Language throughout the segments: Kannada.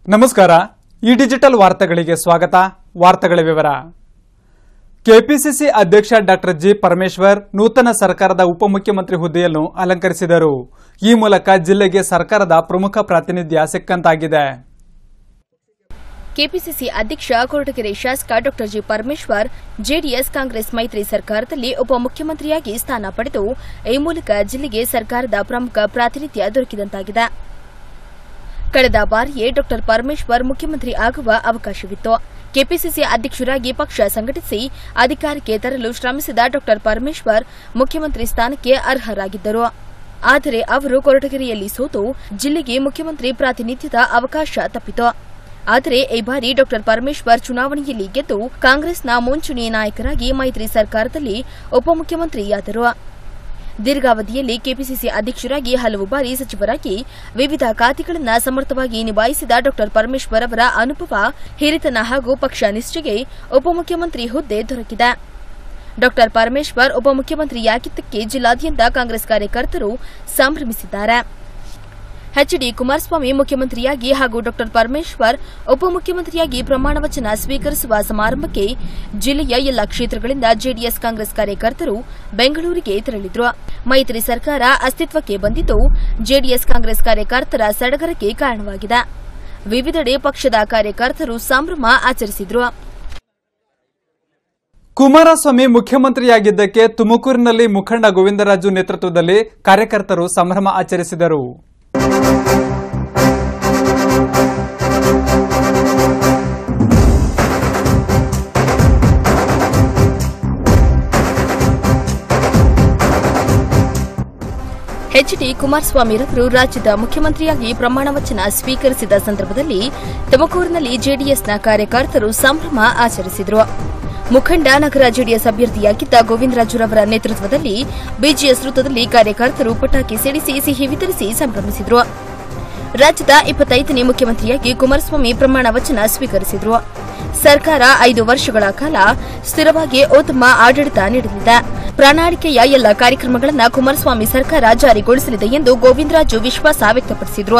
ನಮಸ್ಕಾರ ಈ ಡಿಜಿಟಲ್ ವಾರ್ತೆಗಳಿಗೆ ಸ್ವಾಗತ ವಾರ್ತೆಗಳ ವಿವರ ಕೆಪಿಸಿಸಿ ಅಧ್ಯಕ್ಷ ಡಾಕ್ಟರ್ ಜಿ ಪರಮೇಶ್ವರ್ ನೂತನ ಸರ್ಕಾರದ ಉಪಮುಖ್ಯಮಂತ್ರಿ ಹುದ್ದೆಯನ್ನು ಅಲಂಕರಿಸಿದರು ಈ ಮೂಲಕ ಜಿಲ್ಲೆಗೆ ಸರ್ಕಾರದ ಪ್ರಮುಖ ಪ್ರಾತಿನಿಧ್ಯ ಸಿಕ್ಕಂತಾಗಿದೆ ಕೆಪಿಸಿಸಿ ಅಧ್ಯಕ್ಷ ಕೊರಟಗೆರೆ ಶಾಸಕ ಡಾ ಜಿ ಪರಮೇಶ್ವರ್ ಜೆಡಿಎಸ್ ಕಾಂಗ್ರೆಸ್ ಮೈತ್ರಿ ಸರ್ಕಾರದಲ್ಲಿ ಉಪಮುಖ್ಯಮಂತ್ರಿಯಾಗಿ ಸ್ಥಾನ ಪಡೆದು ಈ ಮೂಲಕ ಜಿಲ್ಲೆಗೆ ಸರ್ಕಾರದ ಪ್ರಮುಖ ಪ್ರಾತಿನಿಧ್ಯ ದೊರಕಿದಂತಾಗಿದೆ ಕಳೆದ ಬಾರಿಯೇ ಡಾ ಪರಮೇಶ್ವರ್ ಮುಖ್ಯಮಂತ್ರಿ ಆಗುವ ಅವಕಾಶವಿತ್ತು ಕೆಪಿಸಿಸಿ ಅಧ್ಯಕ್ಷರಾಗಿ ಪಕ್ಷ ಸಂಘಟಿಸಿ ಅಧಿಕಾರಕ್ಕೆ ತರಲು ಶ್ರಮಿಸಿದ ಡಾ ಪರಮೇಶ್ವರ್ ಮುಖ್ಯಮಂತ್ರಿ ಸ್ಥಾನಕ್ಕೆ ಅರ್ಹರಾಗಿದ್ದರು ಆದರೆ ಅವರು ಕೊರಟಗೆರೆಯಲ್ಲಿ ಸೋತು ಜಿಲ್ಲೆಗೆ ಮುಖ್ಯಮಂತ್ರಿ ಪ್ರಾತಿನಿಧ್ಯದ ಅವಕಾಶ ತಪ್ಪಿತು ಆದರೆ ಈ ಬಾರಿ ಡಾ ಪರಮೇಶ್ವರ್ ಚುನಾವಣೆಯಲ್ಲಿ ಗೆದ್ದು ಕಾಂಗ್ರೆಸ್ನ ಮುಂಚೂಣಿ ನಾಯಕರಾಗಿ ಮೈತ್ರಿ ಸರ್ಕಾರದಲ್ಲಿ ಉಪಮುಖ್ಯಮಂತ್ರಿಯಾದರು ದೀರ್ಘಾವಧಿಯಲ್ಲಿ ಕೆಪಿಸಿಸಿ ಅಧ್ಯಕ್ಷರಾಗಿ ಹಲವು ಬಾರಿ ಸಚಿವರಾಗಿ ವಿವಿಧ ಖಾತೆಗಳನ್ನು ಸಮರ್ಥವಾಗಿ ನಿಭಾಯಿಸಿದ ಡಾ ಪರಮೇಶ್ವರ್ ಅವರ ಅನುಭವ ಹಿರಿತನ ಹಾಗೂ ಪಕ್ಷ ನಿಷ್ಠೆಗೆ ಉಪಮುಖ್ಯಮಂತ್ರಿ ಹುದ್ದೆ ದೊರಕಿದೆ ಡಾ ಪರಮೇಶ್ವರ್ ಉಪಮುಖ್ಯಮಂತ್ರಿಯಾಗಿದ್ದಕ್ಕೆ ಜಿಲ್ಲಾದ್ಯಂತ ಕಾಂಗ್ರೆಸ್ ಕಾರ್ಯಕರ್ತರು ಸಂಭ್ರಮಿಸಿದ್ದಾರೆ ಎಚ್ಡಿ ಕುಮಾರಸ್ವಾಮಿ ಮುಖ್ಯಮಂತ್ರಿಯಾಗಿ ಹಾಗೂ ಡಾ ಪರಮೇಶ್ವರ್ ಉಪಮುಖ್ಯಮಂತ್ರಿಯಾಗಿ ಪ್ರಮಾಣ ವಚನ ಸ್ವೀಕರಿಸುವ ಸಮಾರಂಭಕ್ಕೆ ಜಿಲ್ಲೆಯ ಎಲ್ಲ ಕ್ಷೇತ್ರಗಳಿಂದ ಜೆಡಿಎಸ್ ಕಾಂಗ್ರೆಸ್ ಕಾರ್ಯಕರ್ತರು ಬೆಂಗಳೂರಿಗೆ ತೆರಳಿದ್ರು ಮೈತ್ರಿ ಸರ್ಕಾರ ಅಸ್ತಿತ್ವಕ್ಕೆ ಬಂದಿದ್ದು ಜೆಡಿಎಸ್ ಕಾಂಗ್ರೆಸ್ ಕಾರ್ಯಕರ್ತರ ಸಡಗರಕ್ಕೆ ಕಾರಣವಾಗಿದೆ ವಿವಿಧೆಡೆ ಪಕ್ಷದ ಕಾರ್ಯಕರ್ತರು ಸಂಭ್ರಮ ಆಚರಿಸಿದ್ರು ಕುಮಾರಸ್ವಾಮಿ ಮುಖ್ಯಮಂತ್ರಿಯಾಗಿದ್ದಕ್ಕೆ ತುಮಕೂರಿನಲ್ಲಿ ಮುಖಂಡ ಗೋವಿಂದರಾಜು ನೇತೃತ್ವದಲ್ಲಿ ಕಾರ್ಯಕರ್ತರು ಸಂಭ್ರಮ ಆಚರಿಸಿದರು ಎಚ್ಡಿ ಕುಮಾರಸ್ವಾಮಿರವರು ರಾಜ್ಯದ ಮುಖ್ಯಮಂತ್ರಿಯಾಗಿ ಪ್ರಮಾಣ ವಚನ ಸ್ವೀಕರಿಸಿದ ಸಂದರ್ಭದಲ್ಲಿ ತುಮಕೂರಿನಲ್ಲಿ ಜೆಡಿಎಸ್ನ ಕಾರ್ಯಕರ್ತರು ಸಂಭ್ರಮ ಆಚರಿಸಿದರು ಮುಖಂಡ ನಗರ ಜೆಡಿಎಸ್ ಅಭ್ಯರ್ಥಿಯಾಗಿದ್ದ ಗೋವಿಂದರಾಜುರವರ ನೇತೃತ್ವದಲ್ಲಿ ಬಿಜಿಎಸ್ ವೃತ್ತದಲ್ಲಿ ಕಾರ್ಯಕರ್ತರು ಪಟಾಕಿ ಸಿಡಿಸಿ ಸಿಹಿ ವಿತರಿಸಿ ಸಂಭ್ರಮಿಸಿದರು ರಾಜ್ಯದ ಇಪ್ಪತ್ತೈದನೇ ಮುಖ್ಯಮಂತ್ರಿಯಾಗಿ ಕುಮಾರಸ್ವಾಮಿ ಪ್ರಮಾಣ ವಚನ ಸ್ವೀಕರಿಸಿದರು ಸರ್ಕಾರ ಐದು ವರ್ಷಗಳ ಕಾಲ ಸ್ಥಿರವಾಗಿ ಉತ್ತಮ ಆಡಳಿತ ನೀಡಲಿದೆ ಪ್ರಣಾಳಿಕೆಯ ಎಲ್ಲ ಕಾರ್ಯಕ್ರಮಗಳನ್ನು ಕುಮಾರಸ್ವಾಮಿ ಸರ್ಕಾರ ಜಾರಿಗೊಳಿಸಲಿದೆ ಎಂದು ಗೋವಿಂದರಾಜು ವಿಶ್ವಾಸ ವ್ಯಕ್ತಪಡಿಸಿದರು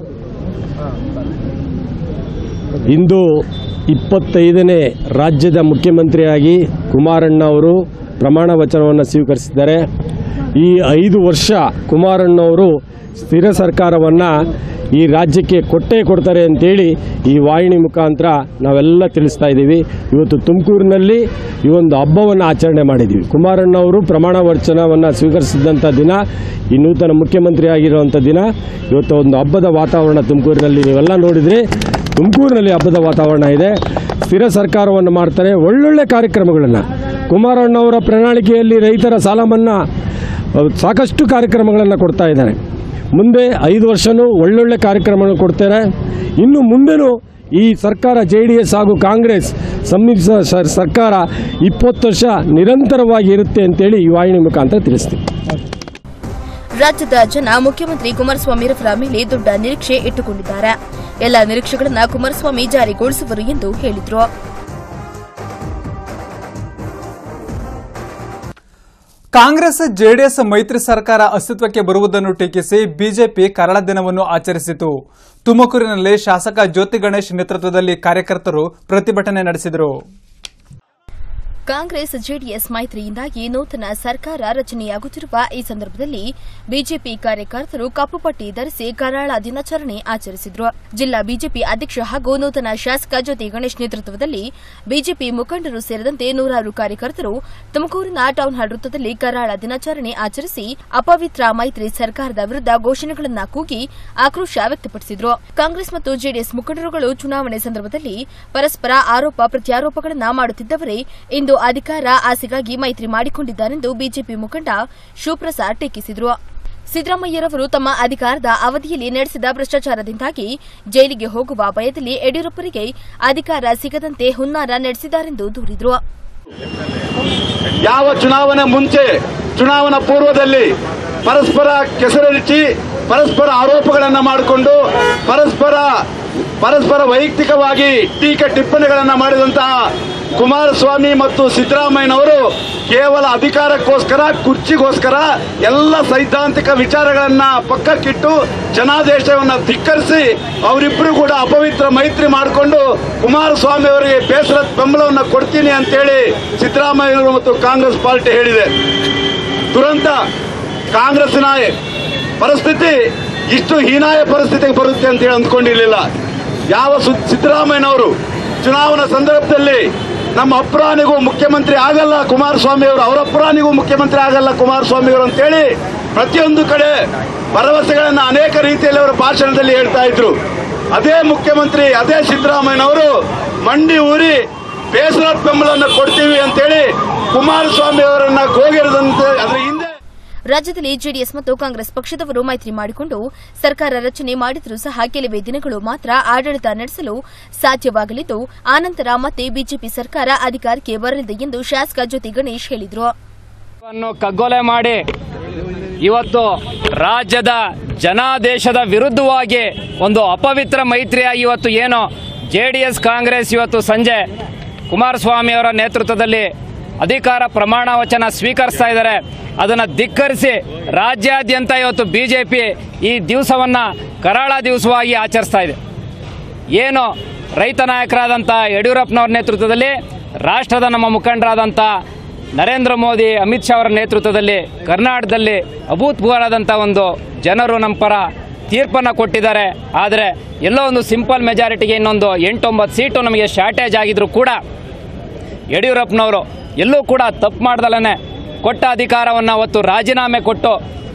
ಇಂದು ಇಪ್ಪತ್ತೈದನೇ ರಾಜ್ಯದ ಮುಖ್ಯಮಂತ್ರಿಯಾಗಿ ಕುಮಾರಣ್ಣ ಅವರು ಪ್ರಮಾಣ ವಚನವನ್ನು ಸ್ವೀಕರಿಸಿದ್ದಾರೆ ಈ ಐದು ವರ್ಷ ಕುಮಾರಣ್ಣವರು ಸ್ಥಿರ ಸರ್ಕಾರವನ್ನು ಈ ರಾಜ್ಯಕ್ಕೆ ಕೊಟ್ಟೇ ಕೊಡ್ತಾರೆ ಅಂತೇಳಿ ಈ ವಾಹಿನಿ ಮುಖಾಂತರ ನಾವೆಲ್ಲ ತಿಳಿಸ್ತಾ ಇದ್ದೀವಿ ಇವತ್ತು ತುಮಕೂರಿನಲ್ಲಿ ಈ ಒಂದು ಹಬ್ಬವನ್ನು ಆಚರಣೆ ಮಾಡಿದ್ದೀವಿ ಕುಮಾರಣ್ಣವರು ಪ್ರಮಾಣ ವಚನವನ್ನು ಸ್ವೀಕರಿಸಿದಂಥ ದಿನ ಈ ನೂತನ ಮುಖ್ಯಮಂತ್ರಿ ಆಗಿರುವಂಥ ದಿನ ಇವತ್ತು ಒಂದು ಹಬ್ಬದ ವಾತಾವರಣ ತುಮಕೂರಿನಲ್ಲಿ ನೀವೆಲ್ಲ ನೋಡಿದರೆ ತುಮಕೂರಿನಲ್ಲಿ ಹಬ್ಬದ ವಾತಾವರಣ ಇದೆ ಸ್ಥಿರ ಸರ್ಕಾರವನ್ನು ಮಾಡ್ತಾರೆ ಒಳ್ಳೊಳ್ಳೆ ಕಾರ್ಯಕ್ರಮಗಳನ್ನು ಕುಮಾರಣ್ಣವರ ಪ್ರಣಾಳಿಕೆಯಲ್ಲಿ ರೈತರ ಸಾಲ ಮನ್ನಾ ಅಹ್, ಸಾಕಷ್ಟು ಕಾರ್ಯಕ್ರಮಗಳನ್ನು ಕೊಡ್ತಾ ಇದ್ದಾರೆ ಮುಂದೆ ಐದು ವರ್ಷವೂ ಒಳ್ಳೊಳ್ಳೆ ಕಾರ್ಯಕ್ರಮಗಳನ್ನು ಕೊಡ್ತಾರೆ ಇನ್ನು ಮುಂದೆನೂ ಈ ಸರ್ಕಾರ ಜೆ ಡಿ ಎಸ್ ಹಾಗೂ ಕಾಂಗ್ರೆಸ್ ಸಮ್ಮಿಶ್ರ ಸ- ಸರ್ಕಾರ ಇಪ್ಪತ್ತು ವರ್ಷ ನಿರಂತರವಾಗಿ ಇರುತ್ತೆ ಅಂತೇಳಿ ಈ ವಾಹಿನಿ ಮುಖಾಂತರ ತಿಳಿಸ್ತೀವಿ ರಾಜ್ಯದ ಜನ ಮುಖ್ಯಮಂತ್ರಿ ಕುಮಾರಸ್ವಾಮಿರವರ ಮೇಲೆ ದೊಡ್ಡ ನಿರೀಕ್ಷೆ ಇಟ್ಟುಕೊಂಡಿದ್ದಾರೆ ಎಲ್ಲ ನಿರೀಕ್ಷೆಗಳನ್ನು ಕುಮಾರಸ್ವಾಮಿ ಜಾರಿಗೊಳಿಸುವರು ಎಂದು ಹೇಳಿದರು ಕಾಂಗ್ರೆಸ್ ಜೆಡಿಎಸ್ ಮೈತ್ರಿ ಸರ್ಕಾರ ಅಸ್ತಿತ್ವಕ್ಕೆ ಬರುವುದನ್ನು ಟೀಕಿಸಿ ಬಿಜೆಪಿ ಕರಾಳ ದಿನವನ್ನು ಆಚರಿಸಿತು ತುಮಕೂರಿನಲ್ಲಿ ಶಾಸಕ ಜ್ಯೋತಿ ಗಣೇಶ್ ನೇತೃತ್ವದಲ್ಲಿ ಕಾರ್ಯಕರ್ತರು ಪ್ರತಿಭಟನೆ ನಡೆಸಿದರು ಕಾಂಗ್ರೆಸ್ ಜೆಡಿಎಸ್ ಮೈತ್ರಿಯಿಂದಾಗಿ ನೂತನ ಸರ್ಕಾರ ರಚನೆಯಾಗುತ್ತಿರುವ ಈ ಸಂದರ್ಭದಲ್ಲಿ ಬಿಜೆಪಿ ಕಾರ್ಯಕರ್ತರು ಕಪ್ಪು ಪಟ್ಟಿ ಧರಿಸಿ ಕರಾಳ ದಿನಾಚರಣೆ ಆಚರಿಸಿದ್ರು ಜಿಲ್ಲಾ ಬಿಜೆಪಿ ಅಧ್ಯಕ್ಷ ಹಾಗೂ ನೂತನ ಶಾಸಕ ಜ್ಯೋತಿ ಗಣೇಶ್ ನೇತೃತ್ವದಲ್ಲಿ ಬಿಜೆಪಿ ಮುಖಂಡರು ಸೇರಿದಂತೆ ನೂರಾರು ಕಾರ್ಯಕರ್ತರು ತುಮಕೂರಿನ ಟೌನ್ ಹಾಲ್ ವೃತ್ತದಲ್ಲಿ ಕರಾಳ ದಿನಾಚರಣೆ ಆಚರಿಸಿ ಅಪವಿತ್ರ ಮೈತ್ರಿ ಸರ್ಕಾರದ ವಿರುದ್ಧ ಘೋಷಣೆಗಳನ್ನ ಕೂಗಿ ಆಕ್ರೋಶ ವ್ಯಕ್ತಪಡಿಸಿದ್ರು ಕಾಂಗ್ರೆಸ್ ಮತ್ತು ಜೆಡಿಎಸ್ ಮುಖಂಡರುಗಳು ಚುನಾವಣೆ ಸಂದರ್ಭದಲ್ಲಿ ಪರಸ್ಪರ ಆರೋಪ ಪ್ರತ್ಯಾರೋಪಗಳನ್ನ ಮಾಡುತ್ತಿದ್ದವರೇ ಇಂದು ಅಧಿಕಾರ ಆಸೆಗಾಗಿ ಮೈತ್ರಿ ಮಾಡಿಕೊಂಡಿದ್ದಾರೆಂದು ಬಿಜೆಪಿ ಮುಖಂಡ ಶಿವಪ್ರಸಾದ್ ಟೀಕಿಸಿದರು ಸಿದ್ದರಾಮಯ್ಯರವರು ತಮ್ಮ ಅಧಿಕಾರದ ಅವಧಿಯಲ್ಲಿ ನಡೆಸಿದ ಭ್ರಷ್ಟಾಚಾರದಿಂದಾಗಿ ಜೈಲಿಗೆ ಹೋಗುವ ಭಯದಲ್ಲಿ ಯಡಿಯೂರಪ್ಪರಿಗೆ ಅಧಿಕಾರ ಸಿಗದಂತೆ ಹುನ್ನಾರ ನಡೆಸಿದ್ದಾರೆಂದು ದೂರಿದರು ಯಾವ ಚುನಾವಣೆ ಮುಂಚೆ ಚುನಾವಣಾ ಪೂರ್ವದಲ್ಲಿ ಪರಸ್ಪರ ಕೆಸರರಿಚಿ ಪರಸ್ಪರ ಆರೋಪಗಳನ್ನು ಮಾಡಿಕೊಂಡು ಪರಸ್ಪರ ಪರಸ್ಪರ ವೈಯಕ್ತಿಕವಾಗಿ ಟೀಕೆ ಟಿಪ್ಪಣಿಗಳನ್ನು ಮಾಡಿದಂತಹ ಕುಮಾರಸ್ವಾಮಿ ಮತ್ತು ಸಿದ್ದರಾಮಯ್ಯನವರು ಕೇವಲ ಅಧಿಕಾರಕ್ಕೋಸ್ಕರ ಕುರ್ಚಿಗೋಸ್ಕರ ಎಲ್ಲ ಸೈದ್ಧಾಂತಿಕ ವಿಚಾರಗಳನ್ನ ಪಕ್ಕಕ್ಕಿಟ್ಟು ಜನಾದೇಶವನ್ನ ಧಿಕ್ಕರಿಸಿ ಅವರಿಬ್ಬರು ಕೂಡ ಅಪವಿತ್ರ ಮೈತ್ರಿ ಮಾಡಿಕೊಂಡು ಕುಮಾರಸ್ವಾಮಿ ಅವರಿಗೆ ಬೇಸರದ ಬೆಂಬಲವನ್ನು ಕೊಡ್ತೀನಿ ಅಂತೇಳಿ ಸಿದ್ದರಾಮಯ್ಯನವರು ಮತ್ತು ಕಾಂಗ್ರೆಸ್ ಪಾರ್ಟಿ ಹೇಳಿದೆ ದುರಂತ ಕಾಂಗ್ರೆಸ್ಸಿನ ಪರಿಸ್ಥಿತಿ ಇಷ್ಟು ಹೀನಾಯ ಪರಿಸ್ಥಿತಿಗೆ ಬರುತ್ತೆ ಅಂತ ಹೇಳಿ ಅಂದ್ಕೊಂಡಿರ್ಲಿಲ್ಲ ಯಾವ ಸು- ಸಿದ್ದರಾಮಯ್ಯನವರು ಚುನಾವಣಾ ಸಂದರ್ಭದಲ್ಲಿ ನಮ್ಮ ಅಪ್ರಾಣಿಗೂ ಮುಖ್ಯಮಂತ್ರಿ ಆಗಲ್ಲ ಕುಮಾರಸ್ವಾಮಿ ಅವರು ಅವರ ಅಪ್ರಾಣಿಗೂ ಮುಖ್ಯಮಂತ್ರಿ ಆಗಲ್ಲ ಕುಮಾರಸ್ವಾಮಿ ಅವರು ಅಂತೇಳಿ ಪ್ರತಿಯೊಂದು ಕಡೆ ಭರವಸೆಗಳನ್ನ ಅನೇಕ ರೀತಿಯಲ್ಲಿ ಅವರ ಭಾಷಣದಲ್ಲಿ ಹೇಳ್ತಾ ಇದ್ರು ಅದೇ ಮುಖ್ಯಮಂತ್ರಿ ಅದೇ ಸಿದ್ದರಾಮಯ್ಯನವರು ಮಂಡಿ ಊರಿ ಬೇಸರ ಬೆಂಬಲವನ್ನು ಕೊಡ್ತೀವಿ ಅಂತೇಳಿ ಕುಮಾರಸ್ವಾಮಿ ಅವರನ್ನ ಗೋಗಿರದಂತೆ ಅದರ ಹಿಂದೆ ರಾಜ್ಯದಲ್ಲಿ ಜೆಡಿಎಸ್ ಮತ್ತು ಕಾಂಗ್ರೆಸ್ ಪಕ್ಷದವರು ಮೈತ್ರಿ ಮಾಡಿಕೊಂಡು ಸರ್ಕಾರ ರಚನೆ ಮಾಡಿದರೂ ಸಹ ಕೆಲವೇ ದಿನಗಳು ಮಾತ್ರ ಆಡಳಿತ ನಡೆಸಲು ಸಾಧ್ಯವಾಗಲಿದ್ದು ಆನಂತರ ಮತ್ತೆ ಬಿಜೆಪಿ ಸರ್ಕಾರ ಅಧಿಕಾರಕ್ಕೆ ಬರಲಿದೆ ಎಂದು ಶಾಸಕ ಜ್ಯೋತಿ ಗಣೇಶ್ ಹೇಳಿದರು ವನ್ನು ಕಗ್ಗೊಲೆ ಮಾಡಿ ಇವತ್ತು ರಾಜ್ಯದ ಜನಾದೇಶದ ವಿರುದ್ಧವಾಗಿ ಒಂದು ಅಪವಿತ್ರ ಮೈತ್ರಿಯಾಗಿ ಇವತ್ತು ಏನು ಜೆ ಡಿ ಎಸ್ ಕಾಂಗ್ರೆಸ್ ಇವತ್ತು ಸಂಜೆ ಕುಮಾರಸ್ವಾಮಿ ಅವರ ನೇತೃತ್ವದಲ್ಲಿ ಅಧಿಕಾರ ಪ್ರಮಾಣ ವಚನ ಸ್ವೀಕರಿಸ್ತಾ ಇದ್ದಾರೆ ಅದನ್ನು ಧಿಕ್ಕರಿಸಿ ರಾಜ್ಯಾದ್ಯಂತ ಇವತ್ತು ಬಿಜೆಪಿ ಈ ದಿವಸವನ್ನು ಕರಾಳ ದಿವಸವಾಗಿ ಆಚರಿಸ್ತಾ ಇದೆ ಏನು ರೈತ ನಾಯಕರಾದಂಥ ಯಡಿಯೂರಪ್ಪನವ್ರ ನೇತೃತ್ವದಲ್ಲಿ ರಾಷ್ಟ್ರದ ನಮ್ಮ ಮುಖಂಡರಾದಂಥ ನರೇಂದ್ರ ಮೋದಿ ಅಮಿತ್ ಶಾ ಅವರ ನೇತೃತ್ವದಲ್ಲಿ ಕರ್ನಾಟಕದಲ್ಲಿ ಅಭೂತಪೂರ್ವವಾದಂಥ ಒಂದು ಜನರು ನಮ್ಮ ಪರ ತೀರ್ಪನ್ನು ಕೊಟ್ಟಿದ್ದಾರೆ ಆದರೆ ಎಲ್ಲೋ ಒಂದು ಸಿಂಪಲ್ ಮೆಜಾರಿಟಿಗೆ ಇನ್ನೊಂದು ಎಂಟೊಂಬತ್ತು ಸೀಟು ನಮಗೆ ಶಾರ್ಟೇಜ್ ಆಗಿದ್ರು ಕೂಡ ಯಡಿಯೂರಪ್ಪನವರು ಎಲ್ಲೂ ಕೂಡ ತಪ್ಪು ಮಾಡ್ದಲೇ ಕೊಟ್ಟ ಅಧಿಕಾರವನ್ನು ಅವತ್ತು ರಾಜೀನಾಮೆ ಕೊಟ್ಟು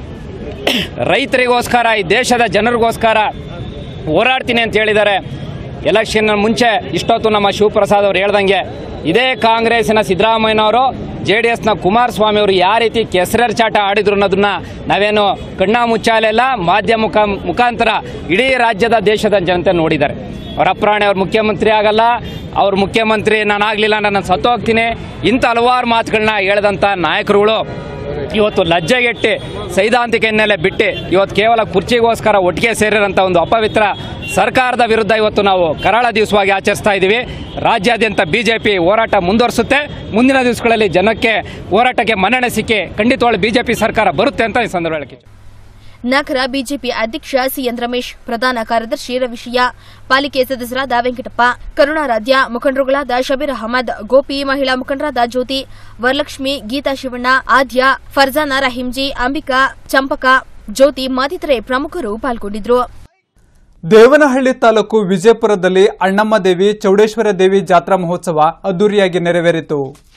ರೈತರಿಗೋಸ್ಕರ ಈ ದೇಶದ ಜನರಿಗೋಸ್ಕರ ಹೋರಾಡ್ತೀನಿ ಅಂತ ಹೇಳಿದ್ದಾರೆ ಎಲೆಕ್ಷನ್ ಮುಂಚೆ ಇಷ್ಟೊತ್ತು ನಮ್ಮ ಶಿವಪ್ರಸಾದ್ ಅವರು ಹೇಳ್ದಂಗೆ ಇದೇ ಕಾಂಗ್ರೆಸ್ಸಿನ ಸಿದ್ದರಾಮಯ್ಯನವರು ಜೆ ಡಿ ಎಸ್ನ ಕುಮಾರಸ್ವಾಮಿ ಅವರು ಯಾವ ರೀತಿ ಕೆಸರೆರಚಾಟ ಆಡಿದ್ರು ಅನ್ನೋದನ್ನ ನಾವೇನು ಕಣ್ಣ ಮುಚ್ಚಾಲೆಲ್ಲ ಮಾಧ್ಯಮ ಮುಖ ಮುಖಾಂತರ ಇಡೀ ರಾಜ್ಯದ ದೇಶದ ಜನತೆ ನೋಡಿದ್ದಾರೆ ಅವರ ಅಪ್ರಾಣಿ ಅವ್ರ ಮುಖ್ಯಮಂತ್ರಿ ಆಗಲ್ಲ ಅವ್ರ ಮುಖ್ಯಮಂತ್ರಿ ನಾನು ಆಗಲಿಲ್ಲ ನಾನು ಸತ್ತೋಗ್ತೀನಿ ಇಂಥ ಹಲವಾರು ಮಾತುಗಳನ್ನ ಹೇಳಿದಂಥ ನಾಯಕರುಗಳು ಇವತ್ತು ಲಜ್ಜೆಗೆಟ್ಟಿ ಸೈದ್ಧಾಂತಿಕ ಹಿನ್ನೆಲೆ ಬಿಟ್ಟು ಇವತ್ತು ಕೇವಲ ಕುರ್ಚಿಗೋಸ್ಕರ ಒಟ್ಟಿಗೆ ಸೇರಿರೋಂಥ ಒಂದು ಅಪವಿತ್ರ ಸರ್ಕಾರದ ವಿರುದ್ಧ ಇವತ್ತು ನಾವು ಕರಾಳ ದಿವಸವಾಗಿ ಆಚರಿಸ್ತಾ ಇದ್ದೀವಿ ರಾಜ್ಯಾದ್ಯಂತ ಬಿಜೆಪಿ ಹೋರಾಟ ಮುಂದುವರಿಸುತ್ತೆ ಮುಂದಿನ ದಿವಸಗಳಲ್ಲಿ ಜನಕ್ಕೆ ಹೋರಾಟಕ್ಕೆ ಮನ್ನಣೆ ಸಿಕ್ಕಿ ಖಂಡಿತವಾಗ್ಲೂ ಬಿಜೆಪಿ ಸರ್ಕಾರ ಬರುತ್ತೆ ಅಂತ ಈ ಸಂದರ್ಭ ಹೇಳಕ್ಕೆ ಇಚ್ಛೆ- ನಗರ ಬಿಜೆಪಿ ಅಧ್ಯಕ್ಷ ಸಿಎನ್ ರಮೇಶ್ ಪ್ರಧಾನ ಕಾರ್ಯದರ್ಶಿ ರವಿಶಯ್ಯ ಪಾಲಿಕೆ ಸದಸ್ಯರಾದ ವೆಂಕಟಪ್ಪ ಕರುಣಾರಾಧ್ಯ ಮುಖಂಡರುಗಳಾದ ಶಬೀರ್ ಅಹಮದ್ ಗೋಪಿ ಮಹಿಳಾ ಮುಖಂಡರಾದ ಜ್ಯೋತಿ ವರಲಕ್ಷ್ಮಿ ಗೀತಾ ಶಿವಣ್ಣ ಆದ್ಯ ಫರ್ಜಾನ ರಹೀಂಜಿ ಅಂಬಿಕಾ ಚಂಪಕ ಜ್ಯೋತಿ ಮತ್ತಿತರೆ ಪ್ರಮುಖರು ಪಾಲ್ಗೊಂಡಿದ್ರು ದೇವನಹಳ್ಳಿ ತಾಲೂಕು ವಿಜಯಪುರದಲ್ಲಿ ಅಣ್ಣಮ್ಮ ದೇವಿ ಚೌಡೇಶ್ವರ ದೇವಿ ಜಾತ್ರಾ ಮಹೋತ್ಸವ ಅದ್ದೂರಿಯಾಗಿ ನೆರವೇರಿತು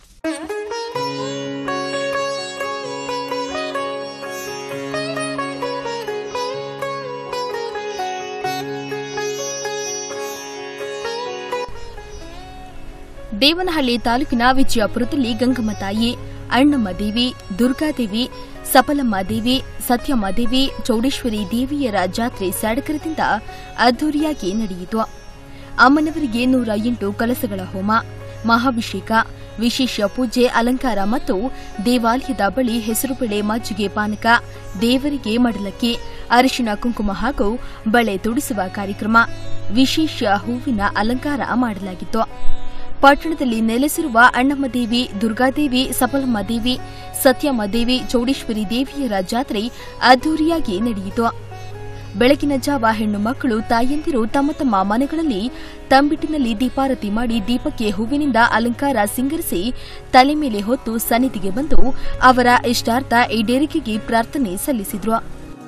ದೇವನಹಳ್ಳಿ ತಾಲೂಕಿನ ವಿಜಯಪುರದಲ್ಲಿ ಗಂಗಮ್ಮ ತಾಯಿ ಅಣ್ಣಮ್ಮ ದೇವಿ ದುರ್ಗಾದೇವಿ ಸಫಲಮ್ಮ ದೇವಿ ಸತ್ಯಮ್ಮ ದೇವಿ ಚೌಡೇಶ್ವರಿ ದೇವಿಯರ ಜಾತ್ರೆ ಸಡಗರದಿಂದ ಅದ್ದೂರಿಯಾಗಿ ನಡೆಯಿತು ಅಮ್ಮನವರಿಗೆ ನೂರ ಎಂಟು ಕಲಸಗಳ ಹೋಮ ಮಹಾಭಿಷೇಕ ವಿಶೇಷ ಪೂಜೆ ಅಲಂಕಾರ ಮತ್ತು ದೇವಾಲಯದ ಬಳಿ ಹೆಸರುಬೇಳೆ ಮಜ್ಜಿಗೆ ಪಾನಕ ದೇವರಿಗೆ ಮಡಲಕ್ಕಿ ಅರಿಶಿನ ಕುಂಕುಮ ಹಾಗೂ ಬಳೆ ತೊಡಿಸುವ ಕಾರ್ಯಕ್ರಮ ವಿಶೇಷ ಹೂವಿನ ಅಲಂಕಾರ ಮಾಡಲಾಗಿತ್ತು ಪಟ್ಟಣದಲ್ಲಿ ನೆಲೆಸಿರುವ ಅಣ್ಣಮ್ಮ ದೇವಿ ದುರ್ಗಾದೇವಿ ಸಫಲಮ್ಮ ದೇವಿ ಸತ್ಯಮ್ಮ ದೇವಿ ಚೌಡೇಶ್ವರಿ ದೇವಿಯರ ಜಾತ್ರೆ ಅದ್ದೂರಿಯಾಗಿ ನಡೆಯಿತು ಬೆಳಗಿನ ಜಾವ ಹೆಣ್ಣು ಮಕ್ಕಳು ತಾಯಂದಿರು ತಮ್ಮ ತಮ್ಮ ಮನೆಗಳಲ್ಲಿ ತಂಬಿಟ್ಟಿನಲ್ಲಿ ದೀಪಾರತಿ ಮಾಡಿ ದೀಪಕ್ಕೆ ಹೂವಿನಿಂದ ಅಲಂಕಾರ ಸಿಂಗರಿಸಿ ತಲೆ ಮೇಲೆ ಹೊತ್ತು ಸನ್ನಿಧಿಗೆ ಬಂದು ಅವರ ಇಷ್ಟಾರ್ಥ ಈಡೇರಿಕೆಗೆ ಪ್ರಾರ್ಥನೆ ಸಲ್ಲಿಸಿದ್ರು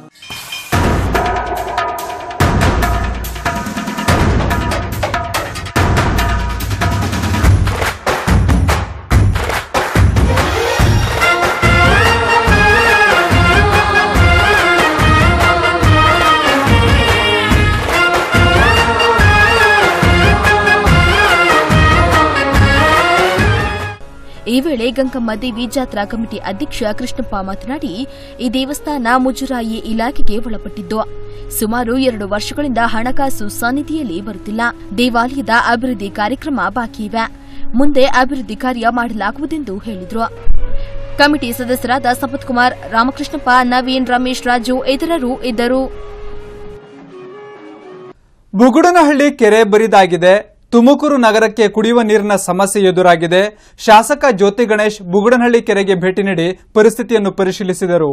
ಈ ವೇಳೆ ಗಂಗಮ್ಮ ದೇವಿ ಜಾತ್ರಾ ಕಮಿಟಿ ಅಧ್ಯಕ್ಷ ಕೃಷ್ಣಪ್ಪ ಮಾತನಾಡಿ ಈ ದೇವಸ್ಥಾನ ಮುಜರಾಯಿ ಇಲಾಖೆಗೆ ಒಳಪಟ್ಟಿದ್ದು ಸುಮಾರು ಎರಡು ವರ್ಷಗಳಿಂದ ಹಣಕಾಸು ಸನ್ನಿಧಿಯಲ್ಲಿ ಬರುತ್ತಿಲ್ಲ ದೇವಾಲಯದ ಅಭಿವೃದ್ಧಿ ಕಾರ್ಯಕ್ರಮ ಬಾಕಿ ಇವೆ ಮುಂದೆ ಅಭಿವೃದ್ಧಿ ಕಾರ್ಯ ಮಾಡಲಾಗುವುದೆಂದು ಹೇಳಿದರು ಕಮಿಟಿ ಸದಸ್ಯರಾದ ಸಂಪತ್ ಕುಮಾರ್ ರಾಮಕೃಷ್ಣಪ್ಪ ನವೀನ್ ರಮೇಶ್ ರಾಜು ಇತರರು ಇದ್ದರು ಬುಗುಡನಹಳ್ಳಿ ಕೆರೆ ಬರಿದಾಗಿದೆ ತುಮಕೂರು ನಗರಕ್ಕೆ ಕುಡಿಯುವ ನೀರಿನ ಸಮಸ್ಯೆ ಎದುರಾಗಿದೆ ಶಾಸಕ ಜ್ಯೋತಿ ಗಣೇಶ್ ಬುಗುಡನಹಳ್ಳಿ ಕೆರೆಗೆ ಭೇಟಿ ನೀಡಿ ಪರಿಸ್ಥಿತಿಯನ್ನು ಪರಿಶೀಲಿಸಿದರು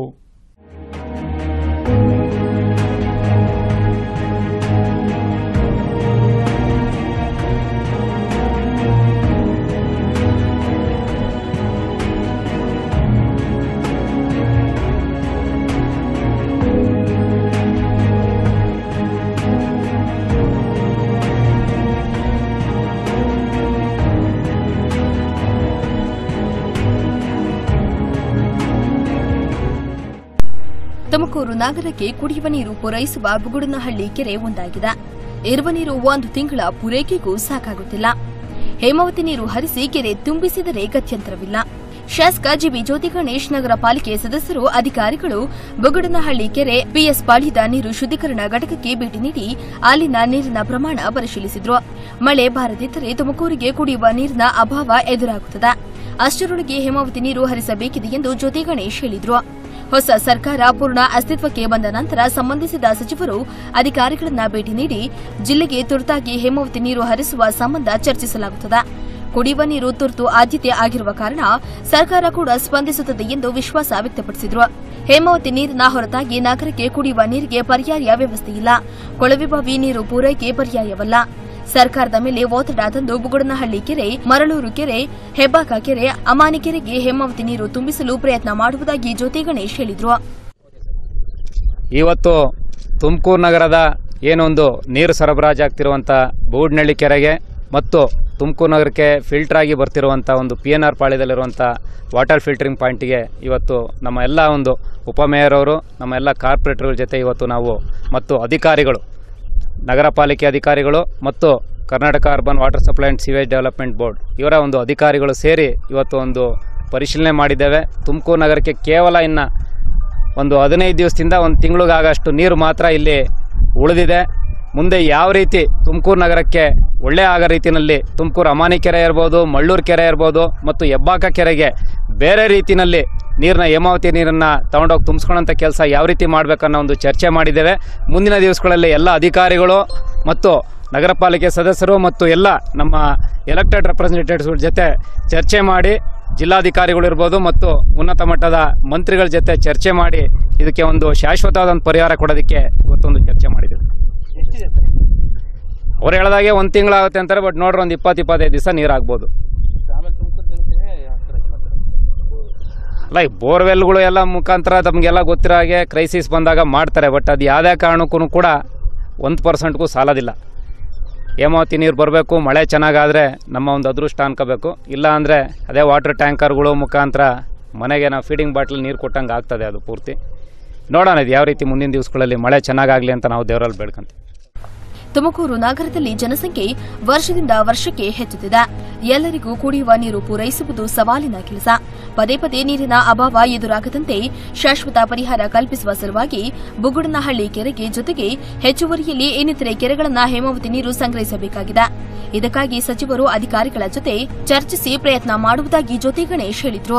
ತುಮಕೂರು ನಗರಕ್ಕೆ ಕುಡಿಯುವ ನೀರು ಪೂರೈಸುವ ಬುಗುಡನಹಳ್ಳಿ ಕೆರೆ ಒಂದಾಗಿದೆ ಇರುವ ನೀರು ಒಂದು ತಿಂಗಳ ಪೂರೈಕೆಗೂ ಸಾಕಾಗುತ್ತಿಲ್ಲ ಹೇಮಾವತಿ ನೀರು ಹರಿಸಿ ಕೆರೆ ತುಂಬಿಸಿದರೆ ಗತ್ಯಂತರವಿಲ್ಲ ಶಾಸಕ ಜಿಬಿ ಜ್ಯೋತಿ ಗಣೇಶ್ ನಗರ ಪಾಲಿಕೆ ಸದಸ್ಯರು ಅಧಿಕಾರಿಗಳು ಬುಗುಡನಹಳ್ಳಿ ಕೆರೆ ಪಿಎಸ್ ಪಾಳ್ಯದ ನೀರು ಶುದ್ದೀಕರಣ ಘಟಕಕ್ಕೆ ಭೇಟಿ ನೀಡಿ ಅಲ್ಲಿನ ನೀರಿನ ಪ್ರಮಾಣ ಪರಿಶೀಲಿಸಿದ್ರು ಮಳೆ ಬಾರದಿದ್ದರೆ ತುಮಕೂರಿಗೆ ಕುಡಿಯುವ ನೀರಿನ ಅಭಾವ ಎದುರಾಗುತ್ತದೆ ಅಷ್ಟರೊಳಗೆ ಹೇಮಾವತಿ ನೀರು ಹರಿಸಬೇಕಿದೆ ಎಂದು ಜ್ಯೋತಿ ಗಣೇಶ್ ಹೇಳಿದ್ರು ಹೊಸ ಸರ್ಕಾರ ಪೂರ್ಣ ಅಸ್ತಿತ್ವಕ್ಕೆ ಬಂದ ನಂತರ ಸಂಬಂಧಿಸಿದ ಸಚಿವರು ಅಧಿಕಾರಿಗಳನ್ನ ಭೇಟಿ ನೀಡಿ ಜಿಲ್ಲೆಗೆ ತುರ್ತಾಗಿ ಹೇಮಾವತಿ ನೀರು ಹರಿಸುವ ಸಂಬಂಧ ಚರ್ಚಿಸಲಾಗುತ್ತದೆ ಕುಡಿಯುವ ನೀರು ತುರ್ತು ಆದ್ಯತೆ ಆಗಿರುವ ಕಾರಣ ಸರ್ಕಾರ ಕೂಡ ಸ್ಪಂದಿಸುತ್ತದೆ ಎಂದು ವಿಶ್ವಾಸ ವ್ಯಕ್ತಪಡಿಸಿದರು ಹೇಮಾವತಿ ನೀರಿನ ಹೊರತಾಗಿ ನಗರಕ್ಕೆ ಕುಡಿಯುವ ನೀರಿಗೆ ಪರ್ಯಾಯ ವ್ಯವಸ್ಥೆ ಇಲ್ಲ ಕೊಳವೆಬಾವಿ ನೀರು ಪೂರೈಕೆ ಪರ್ಯಾಯವಲ್ಲ ಸರ್ಕಾರದ ಮೇಲೆ ಒತ್ತಡ ತಂದು ಬುಗುಡನಹಳ್ಳಿ ಕೆರೆ ಮರಳೂರು ಕೆರೆ ಹೆಬ್ಬಾಕ ಕೆರೆ ಅಮಾನಿ ಕೆರೆಗೆ ಹೇಮಾವತಿ ನೀರು ತುಂಬಿಸಲು ಪ್ರಯತ್ನ ಮಾಡುವುದಾಗಿ ಜ್ಯೋತಿ ಗಣೇಶ್ ಹೇಳಿದ್ರು ಇವತ್ತು ತುಮಕೂರು ನಗರದ ಏನೊಂದು ನೀರು ಸರಬರಾಜಾಗ್ತಿರುವಂಥ ಬೂಡ್ನಳ್ಳಿ ಕೆರೆಗೆ ಮತ್ತು ತುಮಕೂರು ನಗರಕ್ಕೆ ಫಿಲ್ಟರ್ ಆಗಿ ಬರ್ತಿರುವಂಥ ಒಂದು ಪಿ ಎನ್ ಆರ್ ಪಾಳ್ಯದಲ್ಲಿರುವಂಥ ವಾಟರ್ ಫಿಲ್ಟರಿಂಗ್ ಪಾಯಿಂಟ್ಗೆ ಇವತ್ತು ನಮ್ಮ ಎಲ್ಲ ಒಂದು ಉಪಮೇಯರ್ ಅವರು ನಮ್ಮ ಎಲ್ಲ ಕಾರ್ಪೊರೇಟರ್ಗಳ ಜೊತೆ ಇವತ್ತು ನಾವು ಮತ್ತು ಅಧಿಕಾರಿಗಳು ನಗರ ಪಾಲಿಕೆ ಅಧಿಕಾರಿಗಳು ಮತ್ತು Karnataka urban water supply and sewage development board ಇವರ ಒಂದು ಅಧಿಕಾರಿಗಳು ಸೇರಿ ಇವತ್ತು ಒಂದು ಪರಿಶೀಲನೆ ಮಾಡಿದ್ದೇವೆ ತುಮಕೂರು ನಗರಕ್ಕೆ ಕೇವಲ ಇನ್ನು ಒಂದು ಹದಿನೈದು ದಿವಸದಿಂದ ಒಂದು ತಿಂಗಳಿಗಾಗಷ್ಟು ನೀರು ಮಾತ್ರ ಇಲ್ಲಿ ಉಳಿದಿದೆ ಮುಂದೆ ಯಾವ ರೀತಿ ತುಮಕೂರು ನಗರಕ್ಕೆ ಒಳ್ಳೆ ಆಗೋ ರೀತಿಯಲ್ಲಿ ತುಮಕೂರು ಅಮಾನಿ ಕೆರೆ ಇರ್ಬೋದು ಮಳ್ಳೂರು ಕೆರೆ ಇರ್ಬೋದು ಮತ್ತು ಹೆಬ್ಬಾಕ ಕೆರೆಗೆ ಬೇರೆ ರೀತಿಯಲ್ಲಿ ನೀರನ್ನ ಹೇಮಾವತಿ ನೀರನ್ನು ತಗೊಂಡೋಗಿ ತುಂಬಿಸ್ಕೊಳ್ಳೋಂಥ ಕೆಲಸ ಯಾವ ರೀತಿ ಮಾಡಬೇಕನ್ನೋ ಒಂದು ಚರ್ಚೆ ಮಾಡಿದ್ದೇವೆ ಮುಂದಿನ ದಿವಸಗಳಲ್ಲಿ ಎಲ್ಲ ಅಧಿಕಾರಿಗಳು ಮತ್ತು ನಗರ ಪಾಲಿಕೆ ಸದಸ್ಯರು ಮತ್ತು ಎಲ್ಲ ನಮ್ಮ ಎಲೆಕ್ಟೆಡ್ ರೆಪ್ರೆಸೆಂಟೇಟಿವ್ಸ್ಗಳ ಜೊತೆ ಚರ್ಚೆ ಮಾಡಿ ಜಿಲ್ಲಾಧಿಕಾರಿಗಳು ಇರ್ಬೋದು ಮತ್ತು ಉನ್ನತ ಮಟ್ಟದ ಮಂತ್ರಿಗಳ ಜೊತೆ ಚರ್ಚೆ ಮಾಡಿ ಇದಕ್ಕೆ ಒಂದು ಶಾಶ್ವತವಾದ ಒಂದು ಪರಿಹಾರ ಕೊಡೋದಕ್ಕೆ ಇವತ್ತೊಂದು ಚರ್ಚೆ ಮಾಡಿದ್ದೀವಿ ಅವ್ರು ಹೇಳ್ದಾಗೆ ಒಂದು ತಿಂಗಳಾಗುತ್ತೆ ಅಂತಾರೆ ಬಟ್ ನೋಡ್ರಿ ಒಂದು ಇಪ್ಪತ್ತು ಇಪ್ಪತ್ತೈದು ದಿವಸ ನೀರು ಆಗ್ಬೋದು ಅಲ್ಲ ಈ ಬೋರ್ವೆಲ್ಗಳು ಎಲ್ಲ ಮುಖಾಂತರ ತಮಗೆಲ್ಲ ಗೊತ್ತಿರೋ ಹಾಗೆ ಕ್ರೈಸಿಸ್ ಬಂದಾಗ ಮಾಡ್ತಾರೆ ಬಟ್ ಅದು ಯಾವುದೇ ಕಾರಣಕ್ಕೂ ಕೂಡ ಒಂದು ಪರ್ಸೆಂಟ್ಗೂ ಸಾಲೋದಿಲ್ಲ ಹೇಮಾವತಿ ನೀರು ಬರಬೇಕು ಮಳೆ ಚೆನ್ನಾಗಾದರೆ ನಮ್ಮ ಒಂದು ಅದೃಷ್ಟ ಅನ್ಕೋಬೇಕು ಇಲ್ಲ ಅಂದರೆ ಅದೇ ವಾಟರ್ ಟ್ಯಾಂಕರ್ಗಳು ಮುಖಾಂತರ ಮನೆಗೆ ನಾವು ಫೀಡಿಂಗ್ ಬಾಟ್ಲ್ ನೀರು ಕೊಟ್ಟಂಗೆ ಆಗ್ತದೆ ಅದು ಪೂರ್ತಿ ನೋಡೋಣ ಇದು ಯಾವ ರೀತಿ ಮುಂದಿನ ದಿವಸಗಳಲ್ಲಿ ಮಳೆ ಚೆನ್ನಾಗಾಗಲಿ ಅಂತ ನಾವು ದೇವರಲ್ಲಿ ಬೇಡ್ಕೊಂತೀವಿ ತುಮಕೂರು ನಗರದಲ್ಲಿ ಜನಸಂಖ್ಯೆ ವರ್ಷದಿಂದ ವರ್ಷಕ್ಕೆ ಹೆಚ್ಚುತ್ತಿದೆ ಎಲ್ಲರಿಗೂ ಕುಡಿಯುವ ನೀರು ಪೂರೈಸುವುದು ಸವಾಲಿನ ಕೆಲಸ ಪದೇ ಪದೇ ನೀರಿನ ಅಭಾವ ಎದುರಾಗದಂತೆ ಶಾಶ್ವತ ಪರಿಹಾರ ಕಲ್ಪಿಸುವ ಸಲುವಾಗಿ ಬುಗುಡನಹಳ್ಳಿ ಕೆರೆಗೆ ಜೊತೆಗೆ ಹೆಚ್ಚುವರಿಯಲ್ಲಿ ಇನ್ನಿತರೆ ಕೆರೆಗಳನ್ನ ಹೇಮಾವತಿ ನೀರು ಸಂಗ್ರಹಿಸಬೇಕಾಗಿದೆ ಇದಕ್ಕಾಗಿ ಸಚಿವರು ಅಧಿಕಾರಿಗಳ ಜೊತೆ ಚರ್ಚಿಸಿ ಪ್ರಯತ್ನ ಮಾಡುವುದಾಗಿ ಜ್ಯೋತಿ ಗಣೇಶ್ ಹೇಳಿದ್ರು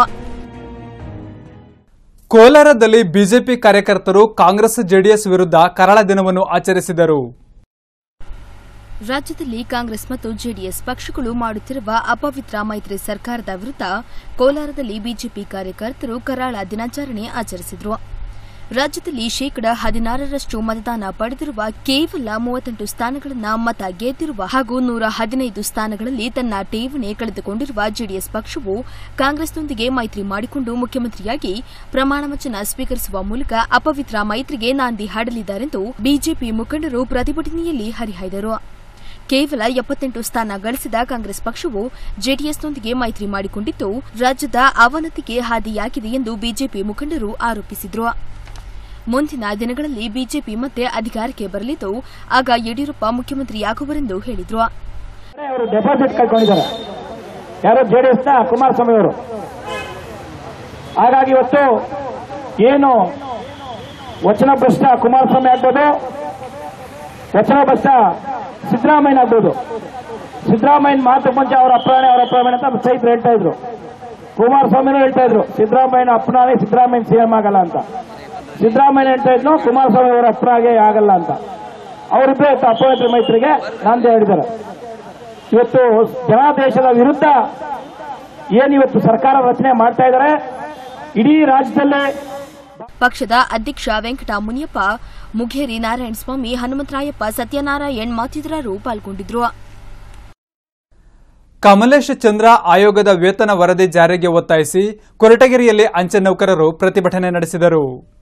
ಕೋಲಾರದಲ್ಲಿ ಬಿಜೆಪಿ ಕಾರ್ಯಕರ್ತರು ಕಾಂಗ್ರೆಸ್ ಜೆಡಿಎಸ್ ವಿರುದ್ಧ ಕರಾಳ ದಿನವನ್ನು ಆಚರಿಸಿದರು ರಾಜ್ಯದಲ್ಲಿ ಕಾಂಗ್ರೆಸ್ ಮತ್ತು ಜೆಡಿಎಸ್ ಪಕ್ಷಗಳು ಮಾಡುತ್ತಿರುವ ಅಪವಿತ್ರ ಮೈತ್ರಿ ಸರ್ಕಾರದ ವಿರುದ್ಧ ಕೋಲಾರದಲ್ಲಿ ಬಿಜೆಪಿ ಕಾರ್ಯಕರ್ತರು ಕರಾಳ ದಿನಾಚರಣೆ ಆಚರಿಸಿದರು ರಾಜ್ಯದಲ್ಲಿ ಶೇಕಡ ಹದಿನಾರರಷ್ಟು ಮತದಾನ ಪಡೆದಿರುವ ಕೇವಲ ಮೂವತ್ತೆಂಟು ಸ್ಥಾನಗಳನ್ನು ಮತ ಗೆದ್ದಿರುವ ಹಾಗೂ ನೂರ ಹದಿನೈದು ಸ್ಥಾನಗಳಲ್ಲಿ ತನ್ನ ಠೇವಣಿ ಕಳೆದುಕೊಂಡಿರುವ ಜೆಡಿಎಸ್ ಪಕ್ಷವು ಕಾಂಗ್ರೆಸ್ನೊಂದಿಗೆ ಮೈತ್ರಿ ಮಾಡಿಕೊಂಡು ಮುಖ್ಯಮಂತ್ರಿಯಾಗಿ ಪ್ರಮಾಣವಚನ ಸ್ವೀಕರಿಸುವ ಮೂಲಕ ಅಪವಿತ್ರ ಮೈತ್ರಿಗೆ ನಾಂದಿ ಹಾಡಲಿದ್ದಾರೆಂದು ಬಿಜೆಪಿ ಮುಖಂಡರು ಪ್ರತಿಭಟನೆಯಲ್ಲಿ ಹರಿಹಾಯ್ದರು ಕೇವಲ ಎಪ್ಪತ್ತೆಂಟು ಸ್ಥಾನ ಗಳಿಸಿದ ಕಾಂಗ್ರೆಸ್ ಪಕ್ಷವು ಜೆಡಿಎಸ್ನೊಂದಿಗೆ ಮೈತ್ರಿ ಮಾಡಿಕೊಂಡಿದ್ದು ರಾಜ್ಯದ ಅವನತಿಗೆ ಹಾದಿಯಾಗಿದೆ ಎಂದು ಬಿಜೆಪಿ ಮುಖಂಡರು ಆರೋಪಿಸಿದರು ಮುಂದಿನ ದಿನಗಳಲ್ಲಿ ಬಿಜೆಪಿ ಮತ್ತೆ ಅಧಿಕಾರಕ್ಕೆ ಬರಲಿದ್ದು ಆಗ ಯಡಿಯೂರಪ್ಪ ಮುಖ್ಯಮಂತ್ರಿಯಾಗುವರೆಂದು ಹೇಳಿದರು ಅವರು ಡೆಪಾಸಿಟ್ ಕಳ್ಕೊಂಡಿದ್ದಾರೆ ಯಾರು ಜೆಡಿಎಸ್ ನ ಕುಮಾರಸ್ವಾಮಿ ಅವರು ಹಾಗಾಗಿ ಇವತ್ತು ಏನು ವಚನ ಭ್ರಷ್ಟ ಕುಮಾರಸ್ವಾಮಿ ಆಗ್ಬೋದು ವಚನ ಭ್ರಷ್ಟ ಸಿದ್ದರಾಮಯ್ಯ ಆಗ್ಬೋದು ಸಿದ್ದರಾಮಯ್ಯ ಮಾತು ಮುಂಚೆ ಅವರ ಅಪ್ರಾಣೆ ಅವರ ಅಪ್ರಾಣೆ ಅಂತ ಚೈತ್ರ ಹೇಳ್ತಾ ಇದ್ರು ಕುಮಾರಸ್ವಾಮಿನೂ ಹೇಳ್ತಾ ಇದ್ರು ಸಿದ್ದರಾಮಯ್ಯನ ಅಪ್ಪನಾನೆ ಸಿದ್ದರಾಮಯ್ಯ ಸಿಎಂ ಆಗಲ್ಲ ಅಂತ ಸಿದ್ದರಾಮಯ್ಯ ಹೇಳ್ತಾ ಇದ್ರು ಕುಮಾರಸ್ವಾಮಿ ಅವರ ಅಪ್ಪನಾಗೆ ಆಗಲ್ಲ ಅಂತ ಅವರಿಬ್ಬರೇ ಅಪವಿತ್ರ ಮೈತ್ರಿಗೆ ನಾಂದಿ ಹೇಳಿದ್ದಾರೆ ಇವತ್ತು ಜನಾದೇಶದ ವಿರುದ್ಧ ಏನಿವತ್ತು ಸರ್ಕಾರ ರಚನೆ ಮಾಡ್ತಾ ಇದ್ದಾರೆ ಇಡೀ ರಾಜ್ಯದಲ್ಲೇ ಪಕ್ಷದ ಅಧ್ಯಕ್ಷ ವೆಂಕಟ ಮುನಿಯಪ್ಪ ಮುಘೇರಿ ನಾರಾಯಣ ಸ್ವಾಮಿ ಹನುಮಂತರಾಯಪ್ಪ ಸತ್ಯನಾರಾಯಣ್ ಮತ್ತಿತರರು ಪಾಲ್ಗೊಂಡಿದ್ರು ಕಮಲೇಶ್ ಚಂದ್ರ ಆಯೋಗದ ವೇತನ ವರದಿ ಜಾರಿಗೆ ಒತ್ತಾಯಿಸಿ ಕೊರಟಗೆರೆಯಲ್ಲಿ ಅಂಚೆ ನೌಕರರು ಪ್ರತಿಭಟನೆ ನಡೆಸಿದರು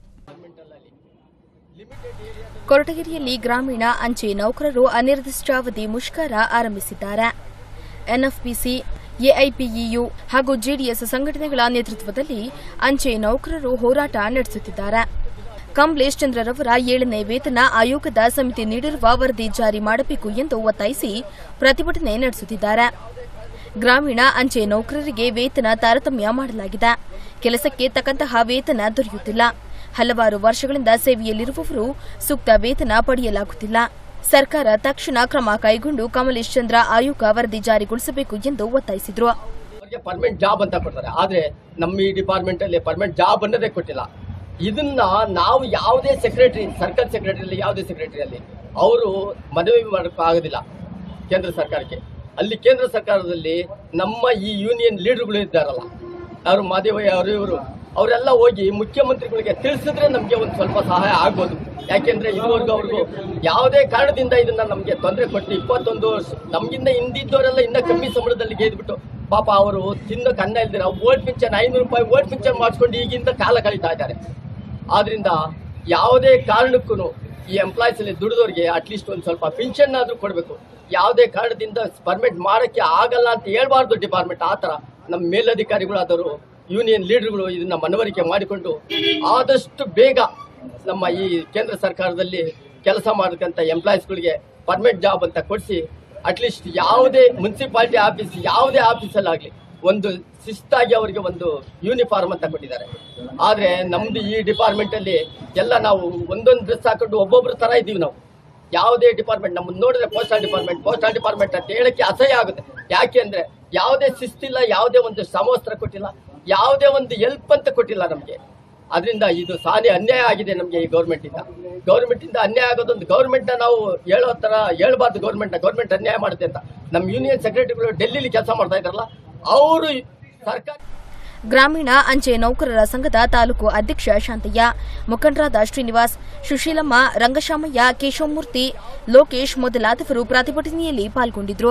ಕೊರಟಗೆರೆಯಲ್ಲಿ ಗ್ರಾಮೀಣ ಅಂಚೆ ನೌಕರರು ಅನಿರ್ದಿಷ್ಟಾವಧಿ ಮುಷ್ಕರ ಆರಂಭಿಸಿದ್ದಾರೆ ಎನ್ಎಫ್ಪಿಸಿ ಎಐಪಿಇಯು ಹಾಗೂ ಜೆಡಿಎಸ್ ಸಂಘಟನೆಗಳ ನೇತೃತ್ವದಲ್ಲಿ ಅಂಚೆ ನೌಕರರು ಹೋರಾಟ ನಡೆಸುತ್ತಿದ್ದಾರೆ ಕಮಲೇಶ್ ಚಂದ್ರರವರ ಏಳನೇ ವೇತನ ಆಯೋಗದ ಸಮಿತಿ ನೀಡಿರುವ ವರದಿ ಜಾರಿ ಮಾಡಬೇಕು ಎಂದು ಒತ್ತಾಯಿಸಿ ಪ್ರತಿಭಟನೆ ನಡೆಸುತ್ತಿದ್ದಾರೆ ಗ್ರಾಮೀಣ ಅಂಚೆ ನೌಕರರಿಗೆ ವೇತನ ತಾರತಮ್ಯ ಮಾಡಲಾಗಿದೆ ಕೆಲಸಕ್ಕೆ ತಕ್ಕಂತಹ ವೇತನ ದೊರೆಯುತ್ತಿಲ್ಲ ಹಲವಾರು ವರ್ಷಗಳಿಂದ ಸೇವೆಯಲ್ಲಿರುವವರು ಸೂಕ್ತ ವೇತನ ಪಡೆಯಲಾಗುತ್ತಿಲ್ಲ ಸರ್ಕಾರ ತಕ್ಷಣ ಕ್ರಮ ಕೈಗೊಂಡು ಕಮಲೇಶ್ ಚಂದ್ರ ಆಯೋಗ ವರದಿ ಜಾರಿಗೊಳಿಸಬೇಕು ಎಂದು ಒತ್ತಾಯಿಸಿದರು ಅವ್ರಿಗೆ ಪರ್ಮನೆಂಟ್ ಜಾಬ್ ಅಂತ ಕೊಡ್ತಾರೆ ಆದ್ರೆ ನಮ್ಮ ಈ ಡಿಪಾರ್ಟ್ಮೆಂಟ್ ಅಲ್ಲಿ ಪರ್ಮನೆಂಟ್ ಜಾಬ್ ಅನ್ನೋದೇ ಕೊಟ್ಟಿಲ್ಲ ಇದನ್ನ ನಾವು ಯಾವುದೇ ಸೆಕ್ರೆಟರಿ ಸರ್ಕಲ್ ಸೆಕ್ರೆಟರಿ ಯಾವುದೇ ಸೆಕ್ರೆಟರಿಯಲ್ಲಿ ಅವರು ಮನವಿ ಮಾಡಕ್ಕೆ ಆಗೋದಿಲ್ಲ ಕೇಂದ್ರ ಸರ್ಕಾರಕ್ಕೆ ಅಲ್ಲಿ ಕೇಂದ್ರ ಸರ್ಕಾರದಲ್ಲಿ ನಮ್ಮ ಈ ಯೂನಿಯನ್ ಲೀಡರ್ಗಳು ಇದ್ದಾರಲ್ಲ ಅವರು ಮಾದೇವಯ್ಯ ಅವರು ಇವರು ಅವರೆಲ್ಲ ಹೋಗಿ ಮುಖ್ಯಮಂತ್ರಿಗಳಿಗೆ ತಿಳಿಸಿದ್ರೆ ನಮಗೆ ಒಂದು ಸ್ವಲ್ಪ ಸಹಾಯ ಆಗ್ಬೋದು ಯಾಕೆಂದ್ರೆ ಇದುವರೆಗೂ ಅವ್ರಿಗೂ ಯಾವುದೇ ಕಾರಣದಿಂದ ಇದನ್ನ ನಮಗೆ ತೊಂದರೆ ಕೊಟ್ಟು ಇಪ್ಪತ್ತೊಂದು ವರ್ಷ ನಮ್ಗಿಂತ ಹಿಂದಿದ್ದವರೆಲ್ಲ ಇನ್ನ ಕಮ್ಮಿ ಸಂಬಳದಲ್ಲಿ ಗೆದ್ಬಿಟ್ಟು ಪಾಪ ಅವರು ತಿನ್ನಕ್ಕೆ ಅನ್ನ ಇಲ್ದಿರ ಓಟ್ ಪಿಂಚನ್ ಐನೂರು ರೂಪಾಯಿ ಓಟ್ ಪಿಂಚನ್ ಮಾಡಿಸ್ಕೊಂಡು ಈಗಿಂದ ಕಾಲ ಕಳೀತಾ ಇದ್ದಾರೆ ಆದ್ರಿಂದ ಯಾವುದೇ ಕಾರಣಕ್ಕೂ ಈ ಎಂಪ್ಲಾಯ್ಸ್ ಅಲ್ಲಿ ದುಡಿದವ್ರಿಗೆ ಅಟ್ಲೀಸ್ಟ್ ಒಂದು ಸ್ವಲ್ಪ ಪಿನ್ಷನ್ ಆದ್ರೂ ಕೊಡಬೇಕು ಯಾವುದೇ ಕಾರಣದಿಂದ ಪರ್ಮಿಟ್ ಮಾಡಕ್ಕೆ ಆಗಲ್ಲ ಅಂತ ಹೇಳ್ಬಾರ್ದು ಡಿಪಾರ್ಟ್ಮೆಂಟ್ ಆ ಥರ ನಮ್ಮ ಮೇಲಧಿಕಾರಿಗಳಾದವರು ಯೂನಿಯನ್ ಲೀಡರ್ಗಳು ಇದನ್ನ ಮನವರಿಕೆ ಮಾಡಿಕೊಂಡು ಆದಷ್ಟು ಬೇಗ ನಮ್ಮ ಈ ಕೇಂದ್ರ ಸರ್ಕಾರದಲ್ಲಿ ಕೆಲಸ ಮಾಡತಕ್ಕಂಥ ಎಂಪ್ಲಾಯೀಸ್ಗಳಿಗೆ ಪರ್ಮನೆಂಟ್ ಜಾಬ್ ಅಂತ ಕೊಡಿಸಿ ಅಟ್ಲೀಸ್ಟ್ ಯಾವುದೇ ಮುನ್ಸಿಪಾಲಿಟಿ ಆಫೀಸ್ ಯಾವುದೇ ಆಫೀಸಲ್ಲಾಗಲಿ ಒಂದು ಶಿಸ್ತಾಗಿ ಅವರಿಗೆ ಒಂದು ಯೂನಿಫಾರ್ಮ್ ಅಂತ ಕೊಟ್ಟಿದ್ದಾರೆ ಆದರೆ ನಮ್ದು ಈ ಡಿಪಾರ್ಟ್ಮೆಂಟಲ್ಲಿ ಎಲ್ಲ ನಾವು ಒಂದೊಂದು ಡ್ರೆಸ್ ಹಾಕೊಂಡು ಒಬ್ಬೊಬ್ಬರ ಥರ ಇದ್ದೀವಿ ನಾವು ಯಾವುದೇ ಡಿಪಾರ್ಟ್ಮೆಂಟ್ ನಮ್ಮನ್ನು ನೋಡಿದ್ರೆ ಪೋಸ್ಟಲ್ ಡಿಪಾರ್ಟ್ಮೆಂಟ್ ಪೋಸ್ಟಲ್ ಡಿಪಾರ್ಟ್ಮೆಂಟ್ ಅಂತ ಹೇಳಕ್ಕೆ ಅಸಹ್ಯ ಆಗುತ್ತೆ ಯಾಕೆ ಅಂದ್ರೆ ಯಾವುದೇ ಶಿಸ್ತಿಲ್ಲ ಯಾವುದೇ ಒಂದು ಸಮವಸ್ತ್ರ ಕೊಟ್ಟಿಲ್ಲ ಯಾವುದೇ ಒಂದು ಹೆಲ್ಪ್ ಅಂತ ಕೊಟ್ಟಿಲ್ಲ ನಮಗೆ ಅದರಿಂದ ಇದು ಸಾನೆ ಅನ್ಯಾಯ ಆಗಿದೆ ನಮಗೆ ಈ ಗೌರ್ಮೆಂಟ್ ಇಂದ ಗೌರ್ಮೆಂಟ್ ಇಂದ ಅನ್ಯಾಯ ಆಗೋದೊಂದು ಗೌರ್ಮೆಂಟ್ ನಾವು ಹೇಳೋ ತರ ಹೇಳ್ಬಾರ್ದು ಗೌರ್ಮೆಂಟ್ ಗೌರ್ಮೆಂಟ್ ಅನ್ಯಾಯ ಮಾಡುತ್ತೆ ಅಂತ ನಮ್ಮ ಯೂನಿಯನ್ ಸೆಕ್ರೆಟರಿಗಳು ಡೆಲ್ಲಿಲಿ ಕೆಲಸ ಮಾಡ್ತಾ ಇದಾರಲ್ಲ ಅವರು ಸರ್ಕಾರ ಗ್ರಾಮೀಣ ಅಂಚೆ ನೌಕರರ ಸಂಘದ ತಾಲೂಕು ಅಧ್ಯಕ್ಷ ಶಾಂತಯ್ಯ ಮುಖಂಡರಾದ ಶ್ರೀನಿವಾಸ್ ಸುಶೀಲಮ್ಮ ರಂಗಶಾಮಯ್ಯ ಕೇಶವಮೂರ್ತಿ ಲೋಕೇಶ್ ಮೊದಲಾದವರು ಪ್ರತಿಭಟನೆಯಲ್ಲಿ ಪಾಲ್ಗೊಂಡಿದ್ರು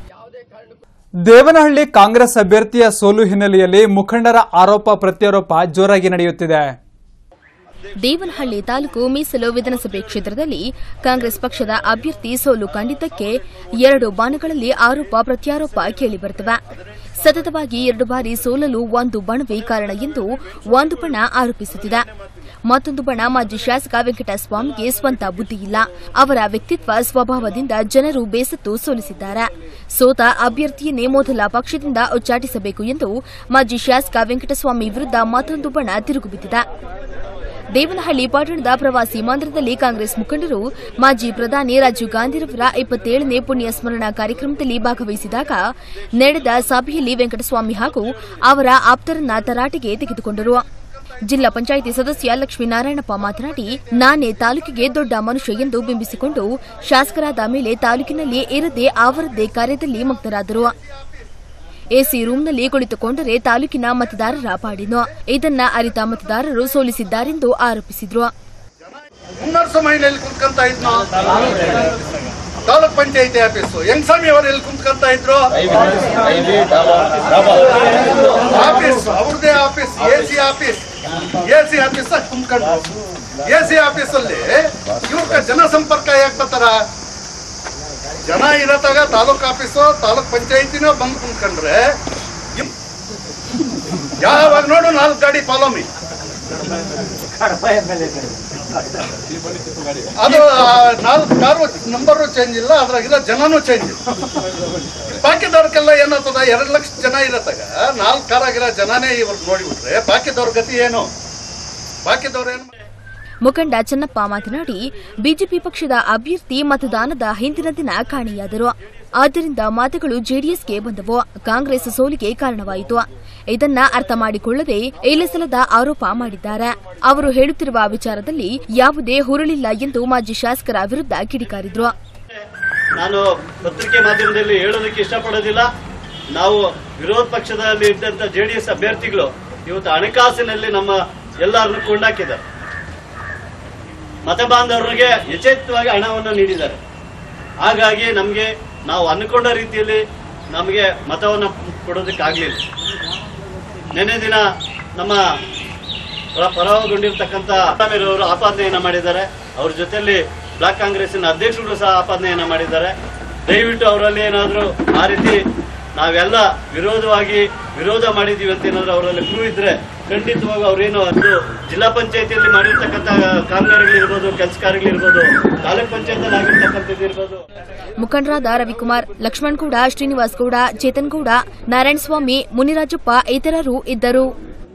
ದೇವನಹಳ್ಳಿ ಕಾಂಗ್ರೆಸ್ ಅಭ್ಯರ್ಥಿಯ ಸೋಲು ಹಿನ್ನೆಲೆಯಲ್ಲಿ ಮುಖಂಡರ ಆರೋಪ ಪ್ರತ್ಯಾರೋಪ ಜೋರಾಗಿ ನಡೆಯುತ್ತಿದೆ ದೇವನಹಳ್ಳಿ ತಾಲೂಕು ಮೀಸಲು ವಿಧಾನಸಭೆ ಕ್ಷೇತ್ರದಲ್ಲಿ ಕಾಂಗ್ರೆಸ್ ಪಕ್ಷದ ಅಭ್ಯರ್ಥಿ ಸೋಲು ಕಂಡಿದ್ದಕ್ಕೆ ಎರಡು ಬಾಣಗಳಲ್ಲಿ ಆರೋಪ ಪ್ರತ್ಯಾರೋಪ ಕೇಳಿಬರುತ್ತವೆ ಸತತವಾಗಿ ಎರಡು ಬಾರಿ ಸೋಲಲು ಒಂದು ಬಣವೇ ಕಾರಣ ಎಂದು ಒಂದು ಬಣ ಆರೋಪಿಸುತ್ತಿದೆ ಮತ್ತೊಂದು ಬಣ ಮಾಜಿ ಶಾಸಕ ವೆಂಕಟಸ್ವಾಮಿಗೆ ಸ್ವಂತ ಬುದ್ಧಿಯಿಲ್ಲ ಅವರ ವ್ಯಕ್ತಿತ್ವ ಸ್ವಭಾವದಿಂದ ಜನರು ಬೇಸತ್ತು ಸೋಲಿಸಿದ್ದಾರೆ ಸೋತ ಅಭ್ಯರ್ಥಿಯನ್ನೇ ಮೊದಲ ಪಕ್ಷದಿಂದ ಉಚ್ಚಾಟಿಸಬೇಕು ಎಂದು ಮಾಜಿ ಶಾಸಕ ವೆಂಕಟಸ್ವಾಮಿ ವಿರುದ್ಧ ಮತ್ತೊಂದು ಬಣ ತಿರುಗುಬಿದ್ದಿದೆ ದೇವನಹಳ್ಳಿ ಪಟ್ಟಣದ ಪ್ರವಾಸಿ ಮಂದಿರದಲ್ಲಿ ಕಾಂಗ್ರೆಸ್ ಮುಖಂಡರು ಮಾಜಿ ಪ್ರಧಾನಿ ರಾಜೀವ್ ಗಾಂಧಿರವರ ಇಪ್ಪತ್ತೇಳನೇ ಪುಣ್ಯ ಸ್ಮರಣಾ ಕಾರ್ಯಕ್ರಮದಲ್ಲಿ ಭಾಗವಹಿಸಿದಾಗ ನಡೆದ ಸಭೆಯಲ್ಲಿ ವೆಂಕಟಸ್ವಾಮಿ ಹಾಗೂ ಅವರ ಆಪ್ತರನ್ನ ತರಾಟೆಗೆ ತೆಗೆದುಕೊಂಡರು ಜಿಲ್ಲಾ ಪಂಚಾಯಿತಿ ಸದಸ್ಯ ಲಕ್ಷ್ಮೀನಾರಾಯಣಪ್ಪ ಮಾತನಾಡಿ ನಾನೇ ತಾಲೂಕಿಗೆ ದೊಡ್ಡ ಮನುಷ್ಯ ಎಂದು ಬಿಂಬಿಸಿಕೊಂಡು ಶಾಸಕರಾದ ಮೇಲೆ ತಾಲೂಕಿನಲ್ಲಿ ಇರದೆ ಅವರದ್ದೇ ಕಾರ್ಯದಲ್ಲಿ ಮಗ್ನರಾದರು ಎಸಿ ರೂಂನಲ್ಲಿ ಕುಳಿತುಕೊಂಡರೆ ತಾಲೂಕಿನ ಮತದಾರರ ಪಾಡಿನು ಇದನ್ನ ಅರಿತ ಮತದಾರರು ಸೋಲಿಸಿದ್ದಾರೆಂದು ಆರೋಪಿಸಿದ್ರು ಮುನ್ನರ್ಸ ಮಹಿಳೆಯಲ್ಲಿ ಕುಂತ್ಕೊಂತ ಇದ್ನು ತಾಲೂಕ್ ಪಂಚಾಯತಿ ಆಫೀಸು ಹೆಂಗಸ್ವಾಮಿ ಅವರು ಎಲ್ಲಿ ಕುಂತ್ಕೊಂತ ಇದ್ರು ಆಫೀಸ್ ಅವ್ರದೇ office A C office A C office ಕುಂತ್ಕೊಂಡ್ರು ಎ ಸಿ ಆಫೀಸ್ ಅಲ್ಲಿ ಇವ್ರ ಜನಸಂಪರ್ಕ ಯಾಕೆ ಬರ್ತಾರ ಜನ ಇರತ್ತಾಗ ತಾಲೂಕ್ ಆಫೀಸು ತಾಲೂಕ್ ಪಂಚಾಯತಿನ ಬಂದು ಕುಂತ್ಕೊಂಡ್ರೆ ಇವ್- ಯಾವಾಗ ನೋಡು ನಾಲ್ಕು ಗಾಡಿ ಫಾಲೋ ಮೀ ಅದು ಆ, ನಾಲ್ಕು ಕಾರು ನಂಬರು ಚೇಂಜ್ ಇಲ್ಲ ಅದ್ರಾಗಿರೋ ಜನನೂ ಚೇಂಜ್ ಇಲ್ಲ ಬಾಕಿದವ್ರಿಗೆಲ್ಲ ಏನಾಗ್ತದ ಎರಡು ಲಕ್ಷ ಜನ ಇರತ್ತಾಗ ನಾಲ್ಕು ಕಾರಾಗಿರೋ ಜನನೇ ಇವ್ರು ನೋಡಿಬಿಟ್ರೆ ಬಾಕಿದವ್ರ ಗತಿ ಏನು ಬಾಕಿದವ್ರೇನು ಮುಖಂಡ ಚನ್ನಪ್ಪ ಮಾತನಾಡಿ ಬಿಜೆಪಿ ಪಕ್ಷದ ಅಭ್ಯರ್ಥಿ ಮತದಾನದ ಹಿಂದಿನ ದಿನ ಕಾಣೆಯಾದರು ಆದ್ದರಿಂದ ಮಾತುಗಳು ಜೆಡಿಎಸ್ಗೆ ಬಂದವು ಕಾಂಗ್ರೆಸ್ ಸೋಲಿಗೆ ಕಾರಣವಾಯಿತು ಇದನ್ನ ಅರ್ಥ ಮಾಡಿಕೊಳ್ಳದೆ ಇಲ್ಲಸಲ್ಲದ ಆರೋಪ ಮಾಡಿದ್ದಾರೆ ಅವರು ಹೇಳುತ್ತಿರುವ ವಿಚಾರದಲ್ಲಿ ಯಾವುದೇ ಹುರುಳಿಲ್ಲ ಎಂದು ಮಾಜಿ ಶಾಸಕರ ವಿರುದ್ಧ ಕಿಡಿಕಾರಿದ್ರು ನಾನು ಪತ್ರಿಕೆ ಮಾಧ್ಯಮದಲ್ಲಿ ಹೇಳೋದಕ್ಕೆ ಇಷ್ಟಪಡೋದಿಲ್ಲ ನಾವು ವಿರೋಧ ಪಕ್ಷದಲ್ಲಿ ಇದ್ದಂತ ಜೆಡಿಎಸ್ ಅಭ್ಯರ್ಥಿಗಳು ಇವತ್ತು ಹಣಕಾಸಿನಲ್ಲಿ ನಮ್ಮ ಎಲ್ಲರನ್ನು ಕೊಂಡಾಕಿದ್ದಾರೆ ಮತ ಬಾಂಧವರಿಗೆ ಯಥೇಚ್ಛವಾಗಿ ಹಣವನ್ನು ನೀಡಿದ್ದಾರೆ ಹಾಗಾಗಿ ನಮಗೆ ನಾವು ಅನ್ಕೊಂಡ ರೀತಿಯಲ್ಲಿ ನಮಗೆ ಮತವನ್ನು ಕೊಡೋದಕ್ಕಾಗಲಿಲ್ಲ ನಿನ್ನೆ ದಿನ ನಮ್ಮ ಪರ- ಪರಾಭವಗೊಂಡಿರ್ತಕ್ಕಂಥ ಅವರು ಆಪಾದನೆಯನ್ನ ಮಾಡಿದ್ದಾರೆ ಅವ್ರ ಜೊತೆಯಲ್ಲಿ ಬ್ಲಾಕ್ ಕಾಂಗ್ರೆಸ್ಸಿನ ಅಧ್ಯಕ್ಷರು ಸಹ ಆಪಾದನೆಯನ್ನ ಮಾಡಿದ್ದಾರೆ ದಯವಿಟ್ಟು ಅವರಲ್ಲಿ ಏನಾದರೂ ಆ ರೀತಿ ನಾವೆಲ್ಲ ವಿರೋಧವಾಗಿ ವಿರೋಧ ಮಾಡಿದೀವಿ ಅಂತ ಏನಾದ್ರು ಅವರಲ್ಲಿ ಪ್ರೂವ್ ಇದ್ರೆ ಖಂಡಿತವಾಗಿ ಅವ್ರೇನು ಅದು ಜಿಲ್ಲಾ ಪಂಚಾಯತಿಯಲ್ಲಿ ಮಾಡಿರ್ತಕ್ಕಂಥ ಕಾಮಗಾರಿಗಳಿರ್ಬೋದು ಕೆಲಸ ಕಾರ್ಯಗಳಿರ್ಬೋದು ತಾಲೂಕ್ ಪಂಚಾಯತ್ ಆಗಿರ್ತಕ್ಕಂಥದ್ದು ಇರ್ಬೋದು ಮುಖಂಡರಾದ ರವಿಕುಮಾರ್ ಲಕ್ಷ್ಮಣ್ ಗೌಡ ಶ್ರೀನಿವಾಸ್ ಗೌಡ ಚೇತನ್ ಗೌಡ ನಾರಾಯಣಸ್ವಾಮಿ ಮುನಿರಾಜಪ್ಪ ಇತರರು ಇದ್ದರು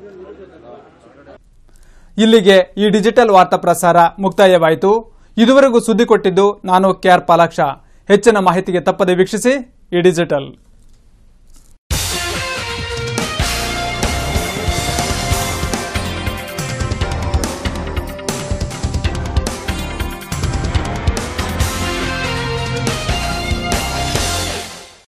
ಇಲ್ಲಿಗೆ ಈ ಡಿಜಿಟಲ್ ವಾರ್ತಾ ಪ್ರಸಾರ ಮುಕ್ತಾಯವಾಯಿತು ಇದುವರೆಗೂ ಸುದ್ದಿ ಕೊಟ್ಟಿದ್ದು ನಾನು ಕೆಆರ್ ಪಾಲಾಕ್ಷ ಹೆಚ್ಚಿನ ಮಾಹಿತಿಗೆ ತಪ್ಪದೆ ವೀಕ್ಷಿಸಿ ಈ ಡಿಜಿಟಲ್